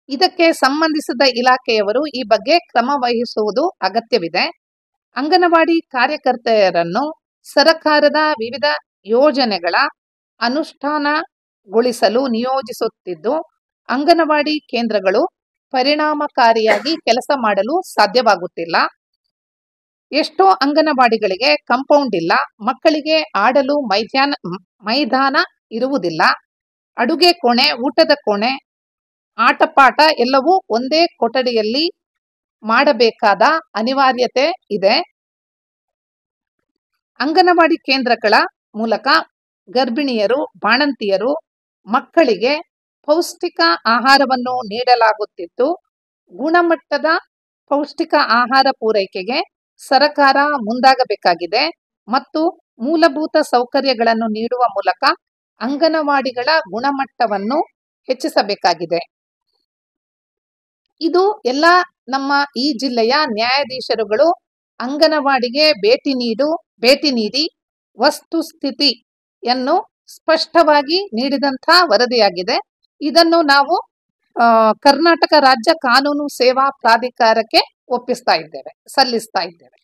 ಇದಕ್ಕೆ ಸಂಬಂಧಿಸಿದ ಇಲಾಖೆಯವರು ಈ ಬಗ್ಗೆ ಕ್ರಮ ವಹಿಸುವುದು ಅಗತ್ಯವಿದೆ ಅಂಗನವಾಡಿ ಕಾರ್ಯಕರ್ತೆಯರನ್ನು ಸರಕಾರದ ವಿವಿಧ ಯೋಜನೆಗಳ ಅನುಷ್ಠಾನಗೊಳಿಸಲು ನಿಯೋಜಿಸುತ್ತಿದ್ದು ಅಂಗನವಾಡಿ ಕೇಂದ್ರಗಳು ಪರಿಣಾಮಕಾರಿಯಾಗಿ ಕೆಲಸ ಮಾಡಲು ಸಾಧ್ಯವಾಗುತ್ತಿಲ್ಲ ಎಷ್ಟೋ ಅಂಗನವಾಡಿಗಳಿಗೆ ಕಾಂಪೌಂಡ್ ಇಲ್ಲ ಮಕ್ಕಳಿಗೆ ಆಡಲು ಮೈದಾನ ಮೈದಾನ ಇರುವುದಿಲ್ಲ ಅಡುಗೆ ಕೋಣೆ ಊಟದ ಕೋಣೆ ಆಟಪಾಠ ಎಲ್ಲವೂ ಒಂದೇ ಕೊಠಡಿಯಲ್ಲಿ ಮಾಡಬೇಕಾದ ಅನಿವಾರ್ಯತೆ ಇದೆ ಅಂಗನವಾಡಿ ಕೇಂದ್ರಗಳ ಮೂಲಕ ಗರ್ಭಿಣಿಯರು ಬಾಣಂತಿಯರು ಮಕ್ಕಳಿಗೆ ಪೌಷ್ಟಿಕ ಆಹಾರವನ್ನು ನೀಡಲಾಗುತ್ತಿದ್ದು ಗುಣಮಟ್ಟದ ಪೌಷ್ಟಿಕ ಆಹಾರ ಪೂರೈಕೆಗೆ ಸರಕಾರ ಮುಂದಾಗಬೇಕಾಗಿದೆ ಮತ್ತು ಮೂಲಭೂತ ಸೌಕರ್ಯಗಳನ್ನು ನೀಡುವ ಮೂಲಕ ಅಂಗನವಾಡಿಗಳ ಗುಣಮಟ್ಟವನ್ನು ಹೆಚ್ಚಿಸಬೇಕಾಗಿದೆ ಇದು ಎಲ್ಲ ನಮ್ಮ ಈ ಜಿಲ್ಲೆಯ ನ್ಯಾಯಾಧೀಶರುಗಳು ಅಂಗನವಾಡಿಗೆ ಭೇಟಿ ನೀಡು ಭೇಟಿ ನೀಡಿ ವಸ್ತುಸ್ಥಿತಿಯನ್ನು ಸ್ಪಷ್ಟವಾಗಿ ನೀಡಿದಂಥ ವರದಿಯಾಗಿದೆ ಇದನ್ನು ನಾವು ಆ, ಕರ್ನಾಟಕ ರಾಜ್ಯ ಕಾನೂನು ಸೇವಾ ಪ್ರಾಧಿಕಾರಕ್ಕೆ ಒಪ್ಪಿಸ್ತಾ ಇದ್ದೇವೆ ಸಲ್ಲಿಸ್ತಾ ಇದ್ದೇವೆ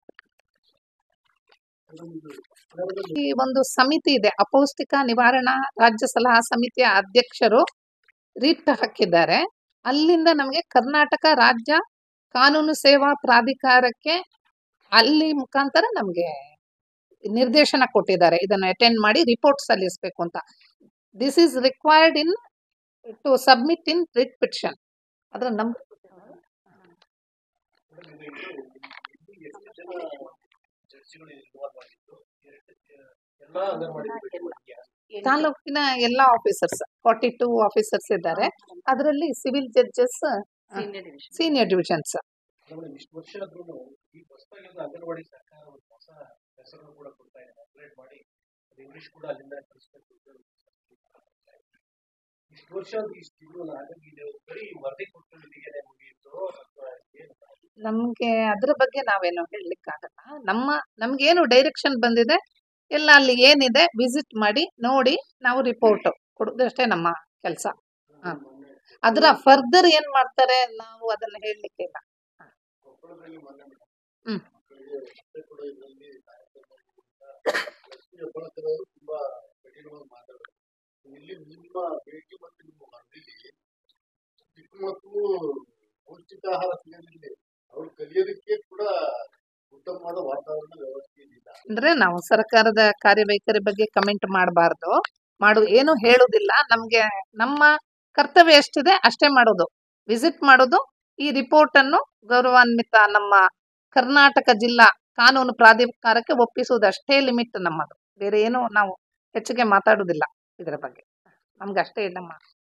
ಈ ಒಂದು ಸಮಿತಿ ಇದೆ ಅಪೌಷ್ಟಿಕ ನಿವಾರಣಾ ರಾಜ್ಯ ಸಲಹಾ ಸಮಿತಿಯ ಅಧ್ಯಕ್ಷರು ರಿಟ್ ಹಾಕಿದ್ದಾರೆ ಅಲ್ಲಿಂದ ನಮಗೆ ಕರ್ನಾಟಕ ರಾಜ್ಯ ಕಾನೂನು ಸೇವಾ ಪ್ರಾಧಿಕಾರಕ್ಕೆ ಅಲ್ಲಿ ಮುಖಾಂತರ ನಮಗೆ ನಿರ್ದೇಶನ ಕೊಟ್ಟಿದ್ದಾರೆ ಇದನ್ನು ಅಟೆಂಡ್ ಮಾಡಿ ರಿಪೋರ್ಟ್ ಸಲ್ಲಿಸಬೇಕು ಅಂತ this is required in to submit in writ petition ಅದರ ನಮ್ ಎಲ್ಲಾ ಅಂಗನವಾಡಿ ತಾಲೂಕಿನ ಎಲ್ಲ ಆಫೀಸರ್ಸ್ ಫಾರ್ಟಿ ಟೂ ಆಫೀಸರ್ಸ್ ಇದ್ದಾರೆ ಅದರಲ್ಲಿ civil judges senior divisions madam ಇಷ್ಟು ವರ್ಷ ಆದ್ರೂ ಈ ಹೊಸದಾಗಿರೋ ಅಂಗನವಾಡಿ ಸರ್ಕಾರ ಒಂದು ಹೊಸ ಹೆಸರನ್ನು ಕೂಡ ಕೊಡ್ತಾ ಇದೆ ಅಪ್ಗ್ರೇಡ್ ಮಾಡಿ ಅದು ಇಂಗ್ಲಿಷ್ ಕೂಡ ಅಲ್ಲಿಂದ ಕಲಿಸ್ಬೇಕು ಅಂತ ಇಷ್ಟು ವರ್ಷ ಆದ್ರೂ ಇಷ್ಟು ಇದ್ರಲ್ಲ ಹಾಗಾಗಿ ಇದು ಬರೀ ವರದಿ ಕೊಟ್ಟು ಇಲ್ಲಿಗೆ ಮುಗಿಯಿತು ಅಥವಾ ಏನು ನಮ್ಗೆ ಅದ್ರ ಬಗ್ಗೆ ನಾವೇನು ಹೇಳಲಿಕ್ಕಾಗಲ್ಲ ನಮ್ಮ ನಮ್ಗೇನು ಡೈರೆಕ್ಷನ್ ಬಂದಿದೆ ಎಲ್ಲ ಅಲ್ಲಿ ಏನಿದೆ ವಿಸಿಟ್ ಮಾಡಿ ನೋಡಿ ನಾವು ರಿಪೋರ್ಟ್ ಕೊಡೋದಷ್ಟೇ ನಮ್ಮ ಕೆಲಸ ಅದರ ಫರ್ದರ್ ಏನ್ ಮಾಡ್ತಾರೆ ನಾವು ಅದನ್ನ ಹೇಳಲಿಕ್ಕೆ ಇಲ್ಲ ಕೊಪ್ಪಳದಲ್ಲಿ ಮೊನ್ನೆ ಹ್ಮ್. ಮಕ್ಕಳಿಗೆ ಮತ್ತೆ ಕೂಡ ಇದರಲ್ಲಿ ಲಕ್ಷ್ಮೀ ಹೆಬ್ಬಾಳ್ಕರ್ ತುಂಬಾ ಕಠಿಣವಾಗಿ ಮಾತಾಡೋದು ಇಲ್ಲಿ ನಿಮ್ಮ ಭೇಟಿ ಮತ್ತು ನಿಮ್ಮ ವರದಿಲಿ ಚಿಕ್ಕ ಮಕ್ಕಳು ಪೌಷ್ಟಿಕಾಹಾರ ಸಿಗೋದಿಲ್ಲ ಅವ್ರು ಕಲಿಯೋದಕ್ಕೆ ಕೂಡ ಉತ್ತಮವಾದ ವಾತಾವರಣ ವ್ಯವಸ್ಥೆ ಇಲ್ಲ ಅಂದ್ರೆ ನಾವು ಸರ್ಕಾರದ ಕಾರ್ಯವೈಖರಿ ಬಗ್ಗೆ ಕಮೆಂಟ್ ಮಾಡಬಾರ್ದು ಮಾಡು ಏನು ಹೇಳುದಿಲ್ಲ ನಮ್ಗೆ ನಮ್ಮ ಕರ್ತವ್ಯ ಎಷ್ಟಿದೆ ಅಷ್ಟೇ ಮಾಡೋದು ವಿಸಿಟ್ ಮಾಡೋದು ಈ ರಿಪೋರ್ಟ್ ಅನ್ನು ಗೌರವಾನ್ವಿತ ನಮ್ಮ ಕರ್ನಾಟಕ ಜಿಲ್ಲಾ ಕಾನೂನು ಪ್ರಾಧಿಕಾರಕ್ಕೆ ಒಪ್ಪಿಸುವುದು ಅಷ್ಟೇ ಲಿಮಿಟ್ ನಮ್ಮದು ಬೇರೆ ಏನು ನಾವು ಹೆಚ್ಚಿಗೆ ಮಾತಾಡುದಿಲ್ಲ ಇದರ ಬಗ್ಗೆ ನಮ್ಗೆ ಅಷ್ಟೇ ನಮ್ಮ